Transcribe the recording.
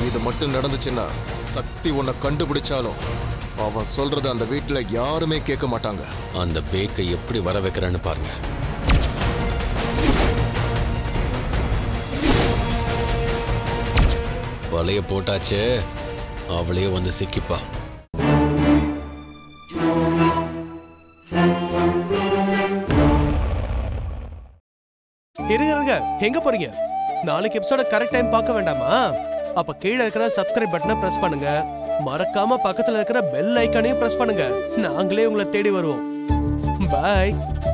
இது மட்டும் நடந்துச்சுன்னா சக்தி உன்னை கண்டுபிடிச்சாலும் அவன் சொல்றத அந்த வீட்டுல யாருமே கேட்க மாட்டாங்க அந்த பேக்கை எப்படி வர வைக்கிறான்னு பாருங்க வலைய போட்டாச்சே அவளே வந்து சிக்கிப்பா இருங்க இருங்க எங்க போறீங்க நாளைக்கு எபிசோட கரெக்ட் டைம் பார்க்க வேண்டாமா அப்ப கீழே இருக்கிற சப்ஸ்கிரைப் பட்டனை பிரஸ் பண்ணுங்க மறக்காம பக்கத்துல இருக்கிற பெல் ஐக்கானையும் பிரஸ் பண்ணுங்க நாங்களே உங்களை தேடி வருவோம் பாய்